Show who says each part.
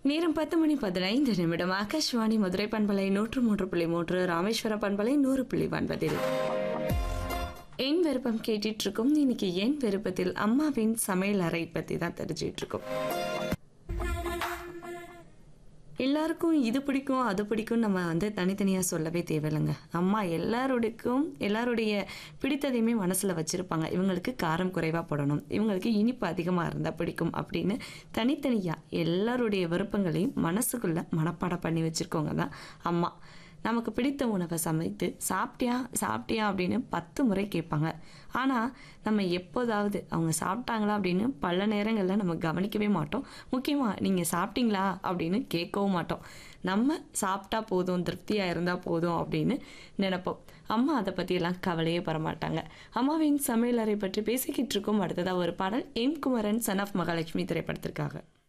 Speaker 1: நேரம் பத்து மணி பதினைந்து நிமிடம் ஆகாஷ்வாணி மதுரை பண்பலை நூற்று மூன்று புள்ளி மூன்று ராமேஸ்வரம் பண்பலை நூறு புள்ளி ஒன்பதில் என் விருப்பம் கேட்டுட்டு இருக்கோம் இன்னைக்கு என் விருப்பத்தில் அம்மாவின் சமையல் அறை பத்தி தான் தெரிஞ்சிட்டு இருக்கோம் எல்லாருக்கும் இது பிடிக்கும் அது பிடிக்கும் நம்ம வந்து தனித்தனியாக சொல்லவே தேவையில்லைங்க அம்மா எல்லாருடைக்கும் எல்லாருடைய பிடித்ததையுமே மனசில் வச்சுருப்பாங்க இவங்களுக்கு காரம் குறைவாக போடணும் இவங்களுக்கு இனிப்பு அதிகமாக இருந்தால் பிடிக்கும் அப்படின்னு தனித்தனியாக எல்லாருடைய விருப்பங்களையும் மனசுக்குள்ளே மனப்பாடம் பண்ணி வச்சுருக்கவங்க தான் அம்மா நமக்கு பிடித்த உணவை சமைத்து சாப்பிட்டியா சாப்பிட்டியா அப்படின்னு பத்து முறை கேட்பாங்க ஆனால் நம்ம எப்போதாவது அவங்க சாப்பிட்டாங்களா அப்படின்னு பல நேரங்களில் நம்ம கவனிக்கவே மாட்டோம் முக்கியமாக நீங்கள் சாப்பிட்டீங்களா அப்படின்னு கேட்கவும் மாட்டோம் நம்ம சாப்பிட்டா போதும் திருப்தியாக இருந்தால் போதும் அப்படின்னு நினைப்போம் அம்மா அதை பற்றியெல்லாம் கவலையே பட மாட்டாங்க அம்மாவின் சமையலறை பற்றி பேசிக்கிட்டு இருக்கோம் அடுத்ததாக ஒரு பாடல் M Kumaran son of Mahalakshmi திரைப்படத்திற்காக